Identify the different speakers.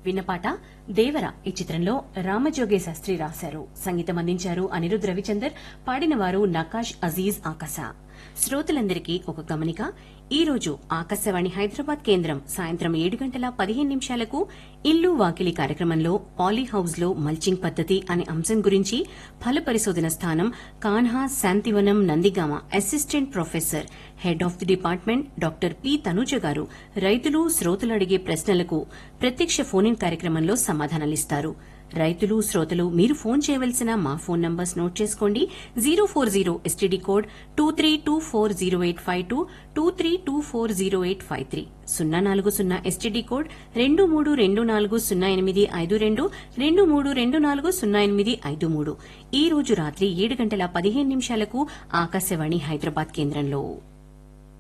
Speaker 1: విన్నపాట దేవర ఈ చిత్రంలో రామజోగే శాస్త్రి రాశారు సంగీతం అందించారు అనిరుద్ రవిచందర్ పాడినవారు నకాష్ అజీజ్ ఆకాశ శ్రోతలందరికీ ఒక గమనిక ఈ రోజు ఆకాశవాణి హైదరాబాద్ కేంద్రం సాయంత్రం ఏడు గంటల పదిహేను నిమిషాలకు ఇల్లు వాకిలి కార్యక్రమంలో పాలీ హౌస్ లో మల్చింగ్ పద్దతి అనే అంశం గురించి ఫల పరిశోధన స్థానం Kanha Shantivanam Nandigama assistant professor head of the department doctor P Tanuja గారు రైతులు శ్రోతలు అడిగే ప్రశ్నలకు ప్రత్యక్ష ఫోన్ ఇన్ కార్యక్రమంలో సమాధానాలిస్తారు రైతులు శ్రోతలు మీరు ఫోన్ చేయవలసిన మా ఫోన్ నంబర్స్ నోట్ చేసుకోండి zero four zero STD code two three two four zero eight five two two three two four zero eight five three సున్నా నాలుగు సున్నా ఎస్టీడీ కోడ్ రెండు మూడు రెండు నాలుగు సున్నా ఎనిమిది ఐదు రెండు రెండు మూడు రెండు నాలుగు సున్నా ఎనిమిది ఐదు మూడు ఈ రోజు రాత్రి ఏడు గంటల పదిహేను నిమిషాలకు ఆకాశవాణి హైదరాబాద్ కేంద్రంలో